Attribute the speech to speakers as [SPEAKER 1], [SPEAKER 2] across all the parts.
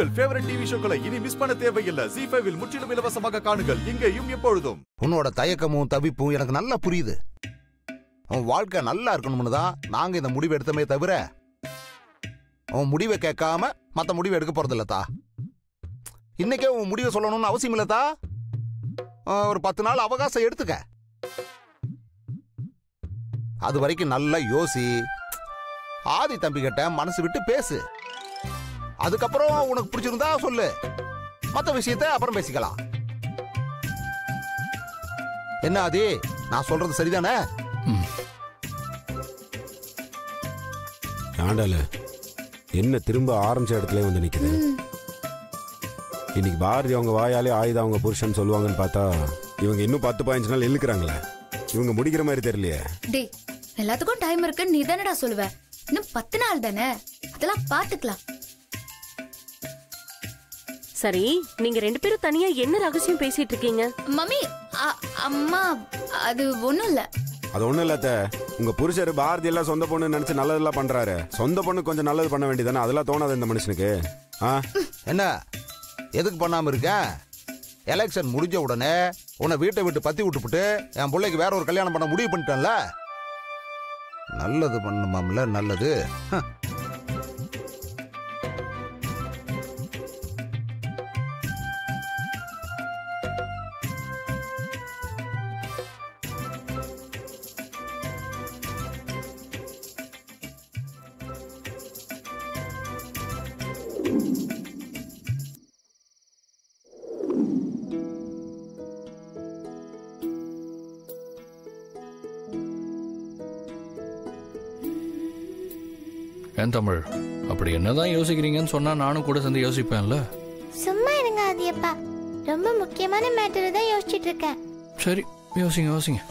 [SPEAKER 1] உங்கள் favourite TV ஷோக்களை இனி miss பண்ண தேவையில்லை ஜி ஃபைவில் முற்றிலும் இலவசமாக காணுங்கள் இங்கேயும் எப்பொழுதும்
[SPEAKER 2] உன்னோட தயக்கமும் தவிப்பும் எனக்கு நல்லா புரியுது உன் வாழ்க்கை நல்லா இருக்கணும்னு தான் நாங்க இந்த முடிவு எடுத்தமே தவிர உன் முடிவை கேட்காம மத்த முடிவு எடுக்க போறதில்லத்தா இன்னைக்கே உன் முடிவை சொல்லணும்னு அவசியம் இல்லத்தா ஆ, ஒரு பத்து நாள் அவகாசம் எடுத்துக்க அது வரைக்கும் நல்லா யோசி ஆதி தம்பி கிட்ட மனசு விட்டு பேசு அதுக்கப்புறம் உனக்கு பிடிச்சிருந்தா சொல்லு மத்த விஷயத்தை அப்புறம் பேசிக்கலாம் என்ன ஆதி நான் சொல்றது சரிதானே
[SPEAKER 3] ஆண்டால என்ன திரும்ப ஆரம்பிச்ச இடத்துல வந்து நிக்குது இன்னைக்கு பாரதி அவங்க வாயாலே ஆயுதம் அவங்க புருஷன் சொல்லுவாங்கன்னு பார்த்தா இவங்க இன்னும் பத்து பதினஞ்சு நாள் இழுக்கிறாங்களே இவங்க முடிக்கிற மாதிரி தெரியலையே
[SPEAKER 4] டேய் எல்லாத்துக்கும் டைம் இருக்குன்னு நீ தானடா சொல்லுவ இன்னும் பத்து நாள் தானே அதெல்லாம் பாத்துக்கலாம்
[SPEAKER 5] சரி நீங்க ரெண்டு பேரும் தனியா என்ன ரகசியம் பேசிட்டு இருக்கீங்க
[SPEAKER 4] மம்மி அ- அம்மா அது ஒண்ணும் இல்ல
[SPEAKER 3] அது ஒண்ணும் இல்ல அத்தை. உங்க புருஷர் பாரதி எல்லாம் சொந்த பொண்ணு நினைச்சு நல்லதெல்லாம் பண்றாரு சொந்த பொண்ணு கொஞ்சம் நல்லது பண்ண வேண்டியதானே அதெல்லாம் தோணாது இந்த மனுஷனுக்கு ஆ
[SPEAKER 2] என்ன எதுக்கு பண்ணாம இருக்க எலெக்ஷன் முடிஞ்ச உடனே உன்னை வீட்டை விட்டு பத்தி விட்டுப்புட்டு என் பிள்ளைக்கு வேற ஒரு கல்யாணம் பண்ண முடிவு பண்ணிட்டேன்ல நல்லது பண்ணுமாம்ல நல்லது ஹ.
[SPEAKER 6] ஏன் தமிழ் அப்படி என்னதான் யோசிக்கிறீங்கன்னு சொன்னா நானும் கூட சேர்ந்து யோசிப்பேன்ல
[SPEAKER 7] சும்மா இருங்க ஆதியப்பா ரொம்ப முக்கியமான மேட்டர் தான் யோசிச்சுட்டு இருக்கேன்
[SPEAKER 6] சரி யோசிங்க யோசிங்க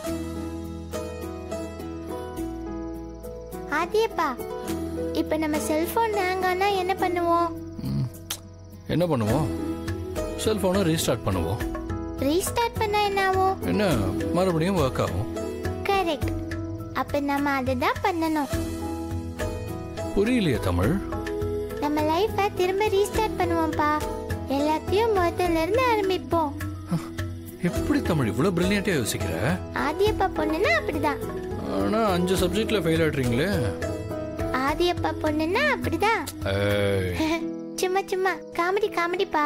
[SPEAKER 7] ஆதியப்பா இப்ப நம்ம செல்போன் ஹேங் ஆனா என்ன பண்ணுவோம்
[SPEAKER 6] ம். என்ன பண்ணுவோம் செல்போனை ரீஸ்டார்ட் பண்ணுவோம்
[SPEAKER 7] ரீஸ்டார்ட் பண்ணா என்ன ஆகும்
[SPEAKER 6] என்ன மறுபடியும் ஒர்க் ஆகும்
[SPEAKER 7] கரெக்ட் அப்ப நம்ம அதை தான் பண்ணணும்
[SPEAKER 6] புரியலையே தமிழ்
[SPEAKER 7] நம்ம லைஃபை திரும்ப ரீஸ்டார்ட் பண்ணுவோம்ப்பா எல்லாத்தையும் முதல்ல இருந்து ஆரம்பிப்போம்
[SPEAKER 6] எப்படி தமிழ் இவ்வளவு பிரில்லியண்டா யோசிக்கிற
[SPEAKER 7] ஆதியப்பா பொண்ணுன்னா அப்படிதான்
[SPEAKER 6] ஆனா அஞ்சு சப்ஜெக்ட்ல ஃபெயில் ஆயிடுறீங்களே
[SPEAKER 7] ஆதியப்பா பொண்ணுன்னா அப்படிதான்
[SPEAKER 6] ஏய்,
[SPEAKER 7] சும்மா சும்மா காமெடி காமெடிப்பா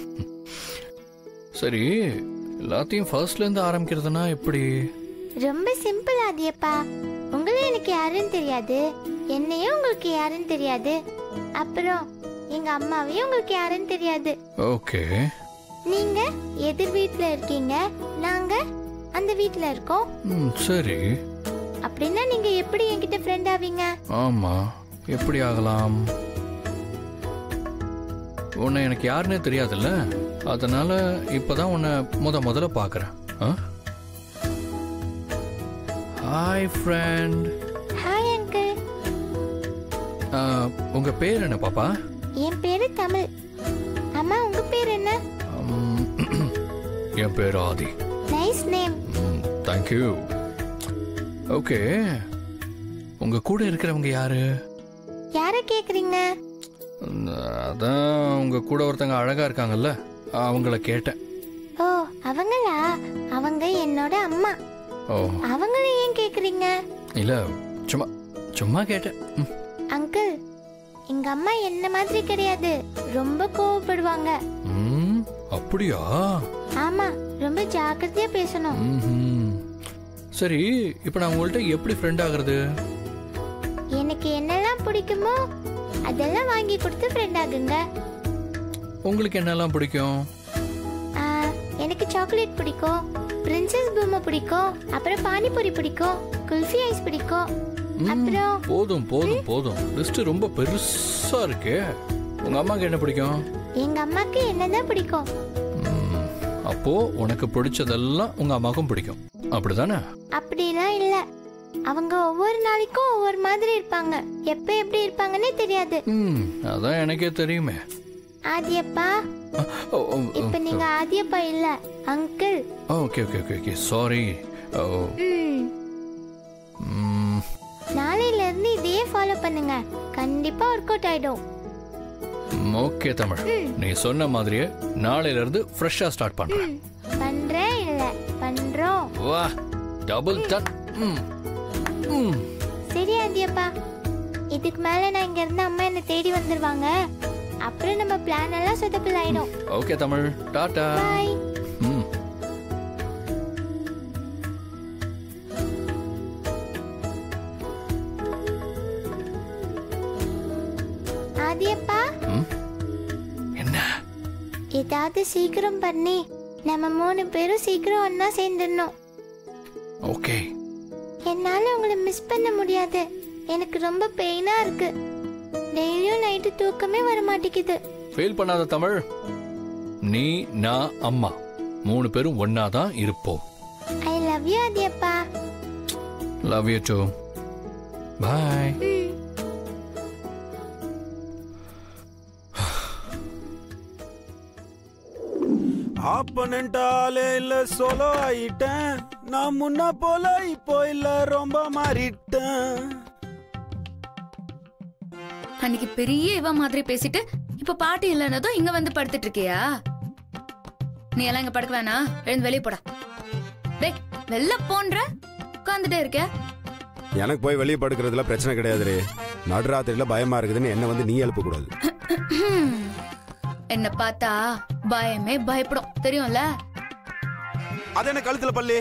[SPEAKER 6] சரி எல்லாத்தையும் ஃபர்ஸ்ட்ல இருந்து ஆரம்பிக்கிறதுனா எப்படி
[SPEAKER 7] ரொம்ப சிம்பிள் ஆதியப்பா உங்களை எனக்கு யாருன்னு தெரியாது என்னையும் உங்களுக்கு யாருன்னு தெரியாது அப்புறம் எங்க அம்மாவையும் உங்களுக்கு யாருன்னு தெரியாது
[SPEAKER 6] ஓகே
[SPEAKER 7] நீங்க எதிர் வீட்ல இருக்கீங்க நாங்க அந்த வீட்ல இருக்கோம்
[SPEAKER 6] ம் சரி
[SPEAKER 7] அப்படின்னா நீங்க எப்படி என்கிட்ட ஃப்ரெண்ட் ஆவீங்க
[SPEAKER 6] ஆமா எப்படி ஆகலாம் உன்னை எனக்கு யாருன்னே தெரியாதுல்ல அதனால இப்பதான் உன்னை முத முதல்ல பாக்குறேன் ஹாய் ஃப்ரெண்ட்
[SPEAKER 7] ஹாய் அங்கிள்
[SPEAKER 6] உங்க பேர் என்ன பாப்பா
[SPEAKER 7] என் பேரு தமிழ் அம்மா உங்க பேர் என்ன
[SPEAKER 6] உம், என் பேர் Aadhi
[SPEAKER 7] nice name
[SPEAKER 6] thank you okay உங்க கூட இருக்கிறவங்க யாரு
[SPEAKER 7] யார கேக்குறீங்க
[SPEAKER 6] உம், அதான் உங்க கூட ஒருத்தங்க அழகா இருக்காங்கல்ல அவங்கள கேட்டேன்
[SPEAKER 7] ஓ அவங்களா அவங்க என்னோட அம்மா
[SPEAKER 6] ஓ
[SPEAKER 7] அவங்கள ஏன் கேக்குறீங்க
[SPEAKER 6] இல்ல சும்மா சும்மா கேட்டேன் ம்,
[SPEAKER 7] அங்கிள் எங்க அம்மா என்ன மாதிரி கிடையாது ரொம்ப கோவப்படுவாங்க
[SPEAKER 6] ம், அப்படியா
[SPEAKER 7] ஆமா ரொம்ப ஜாக்கிரதையா பேசணும்
[SPEAKER 6] ம்ஹும். சரி இப்போ நான் உங்கள்ட்ட எப்படி ஃப்ரெண்ட் ஆகுறது
[SPEAKER 7] எனக்கு என்னெல்லாம் பிடிக்குமோ அதெல்லாம் வாங்கி கொடுத்து ஃப்ரெண்ட் ஆகுங்க
[SPEAKER 6] உங்களுக்கு என்னெல்லாம் பிடிக்கும்
[SPEAKER 7] ஆ, எனக்கு சாக்லேட் பிடிக்கும் பிரின்சஸ் பொம்மை பிடிக்கும் அப்புறம் பானிபூரி பிடிக்கும் குல்ஃபி ஐஸ் பிடிக்கும்
[SPEAKER 6] ம்,
[SPEAKER 7] அப்புறம்
[SPEAKER 6] போதும் போதும் போதும் லிஸ்ட் ரொம்ப பெருசா இருக்கே உங்க அம்மாக்கு என்ன பிடிக்கும்
[SPEAKER 7] எங்க அம்மாக்கு என்னதான் பிடிக்கும்
[SPEAKER 6] ம், அப்போ உனக்கு பிடிச்சதெல்லாம் உங்க அம்மாக்கும் பிடிக்கும் அப்படிதானே
[SPEAKER 7] அப்படிலாம் இல்ல அவங்க ஒவ்வொரு நாளைக்கும் ஒவ்வொரு மாதிரி இருப்பாங்க எப்ப எப்படி இருப்பாங்கன்னே தெரியாது
[SPEAKER 6] ம் அதான் எனக்கே தெரியுமே
[SPEAKER 7] ஆதியப்பா
[SPEAKER 6] ஓ, ஓ,
[SPEAKER 7] இப்ப நீங்க ஆதியப்பா இல்ல அங்கிள்
[SPEAKER 6] ஓ, okay okay okay okay sorry ஓ
[SPEAKER 7] ம்
[SPEAKER 6] ம்,
[SPEAKER 7] நாளையில இருந்து இதையே ஃபாலோ பண்ணுங்க கண்டிப்பா ஒர்க் அவுட் ஆயிடும்
[SPEAKER 6] ஓகே தமிழ் நீ சொன்ன மாதிரியே நாளையில இருந்து ஃப்ரெஷ்ஷா ஸ்டார்ட் பண்றேன்
[SPEAKER 7] பண்றேன் இல்ல பண்றோம்
[SPEAKER 6] வா டபுள் டன் ம் ம்
[SPEAKER 7] சரி ஆதியப்பா இதுக்கு மேல நான் இங்க இருந்து அம்மா என்ன தேடி வந்துருவாங்க அப்புறம் நம்ம பிளான் எல்லாம் சொதப்பல் ஆயிடும்
[SPEAKER 6] ஓகே தமிழ் டாடா
[SPEAKER 7] பாய்
[SPEAKER 6] ம்
[SPEAKER 7] ஆதியப்பா
[SPEAKER 6] ம் என்ன
[SPEAKER 7] ஏதாவது சீக்கிரம் பண்ணி நம்ம மூணு பேரும் சீக்கிரம் ஒன்னா சேர்ந்துடணும்
[SPEAKER 6] ஓகே
[SPEAKER 7] என்னால உங்களை மிஸ் பண்ண முடியாது எனக்கு ரொம்ப பெயினா இருக்கு டெய்லியும் நைட்டு தூக்கமே வர மாட்டேங்குது
[SPEAKER 6] ஃபீல் பண்ணாத தமிழ் நீ நான் அம்மா மூணு பேரும் ஒன்னா தான் இருப்போம்
[SPEAKER 7] ஐ லவ் யூ ஆதியப்பா
[SPEAKER 6] லவ் யூ டூ பாய்
[SPEAKER 7] ம்
[SPEAKER 3] ஆப்பனண்டாலே இல்ல சோலோ ஆயிட்டேன் நான் முன்ன போல இப்போ இல்ல ரொம்ப மாறிட்டேன்
[SPEAKER 4] அன்னைக்கு பெரிய இவ மாதிரி பேசிட்டு இப்ப பாட்டி இல்லைன்னதும் இங்க வந்து படுத்துட்டு இருக்கியா நீ எல்லாம் இங்க படுக்க வேணா எழுந்து வெளியே போடா டேய் வெளில போன்ற உட்காந்துட்டே இருக்க
[SPEAKER 3] எனக்கு போய் வெளியே படுக்கிறதுல பிரச்சனை கிடையாதுரே நடுராத்திரியில பயமா இருக்குதுன்னு என்ன வந்து நீ எழுப்ப கூடாது
[SPEAKER 4] என்ன பார்த்தா பயமே பயப்படும் தெரியும்ல
[SPEAKER 3] அது என்ன கழுத்துல பள்ளி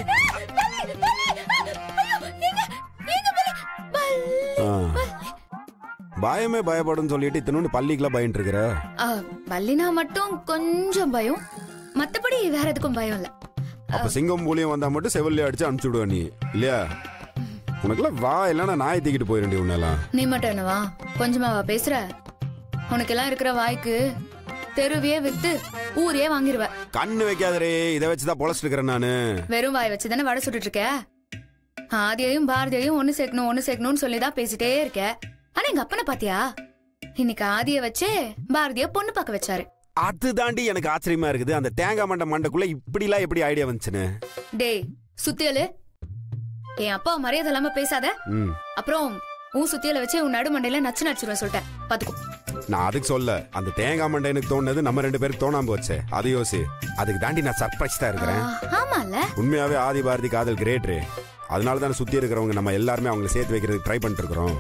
[SPEAKER 3] ஆ. பயமே பயப்படும் சொல்லிட்டு இத்தனோண்டு பள்ளிக்கெல்லாம் பயன்ட்டு இருக்கிற
[SPEAKER 4] ஆ, வள்ளினா மட்டும் கொஞ்சம் பயம் மத்தபடி வேற எதுக்கும் பயம் இல்ல
[SPEAKER 3] அப்ப சிங்கம் பூலியம் வந்தா மட்டும் செவிலிய அடிச்சு அனுப்பிச்சு விடுவ நீ இல்லையா உனக்குலாம் வா இல்லைன்னா நாய் தூக்கிட்டு போயிடண்டி உன்னெல்லாம்
[SPEAKER 4] நீ மட்டும் என்னவா கொஞ்சமாவா பேசுற உனக்கெல்லாம் இருக்கிற வாய்க்கு தெருவையே வித்து ஊரையே வாங்கிருவ
[SPEAKER 3] கண்ணு வைக்காதரே இதை வச்சுதான் பொழைச்சிட்டு இருக்கிறேன் நானு
[SPEAKER 4] வெறும் வாய் வச்சு தானே வடை சுட்டுட்டு இருக்க ஆதியையும் பாரதியையும் ஒண்ணு சேர்க்கணும் ஒண்ணு சேர்க்கணும்னு சொல்லிதான் பேசிட்டே இருக்க ஆனா எங்க அப்பனை பாத்தியா இன்னைக்கு ஆதிய வச்சே பாரதிய பொண்ணு பார்க்க வச்சாரு
[SPEAKER 3] அது தாண்டி எனக்கு ஆச்சரியமா இருக்குது அந்த தேங்காய் மண்டை மண்டைக்குள்ள இப்படிலாம் எப்படி ஐடியா வந்துச்சுன்னு
[SPEAKER 4] டேய் சுத்தியலு என் அப்பா மரியாதை இல்லாம பேசாத
[SPEAKER 3] ம்
[SPEAKER 4] அப்புறம் உன் சுத்தியல வச்சு உன் நடுமண்டையில நச்சு நச்சுருவேன் சொல்லிட்டேன் பாத்துக்கோ
[SPEAKER 3] நான் அதுக்கு சொல்ல அந்த தேங்காய் மண்டை எனக்கு தோணுது நம்ம ரெண்டு பேருக்கு தோணாம போச்சே அது யோசி அதுக்கு தாண்டி நான் சர்ப்ரைஸ் தான் இருக்கிறேன்
[SPEAKER 4] ஆ, ஆமால
[SPEAKER 3] உண்மையாவே ஆதி பாரதி காதல் கிரேட்ரு அதனால தானே சுத்தி இருக்கிறவங்க நம்ம எல்லாருமே அவங்களை சேர்த்து வைக்கிறதுக்கு ட்ரை பண்ணிட்டு இருக்கிறோம்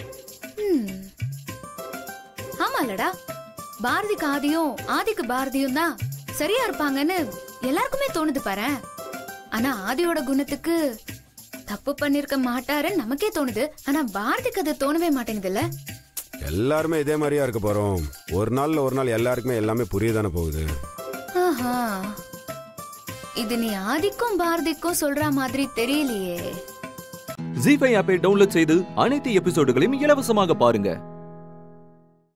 [SPEAKER 4] ஆமாலடா பாரதிக்கு ஆதியும் ஆதிக்கு பாரதியும் தான் சரியா இருப்பாங்கன்னு எல்லாருக்குமே தோணுது பாரு ஆனா ஆதியோட குணத்துக்கு தப்பு பண்ணிருக்க மாட்டாருன்னு நமக்கே தோணுது ஆனா பாரதிக்கு அது தோணவே மாட்டேங்குதுல்ல
[SPEAKER 3] எல்லாருமே இதே மாதிரியா இருக்க போறோம் ஒரு நாள்ல ஒரு நாள் எல்லாருக்குமே எல்லாமே புரியதானே போகுது
[SPEAKER 4] ஆஹா இது நீ ஆதிக்கும் பாரதிக்கும் சொல்ற மாதிரி தெரியலையே
[SPEAKER 8] ஜி ஃபைவ் ஆப்பை டவுன்லோட் செய்து அனைத்து எபிசோடுகளையும் இலவசமாக பாருங்க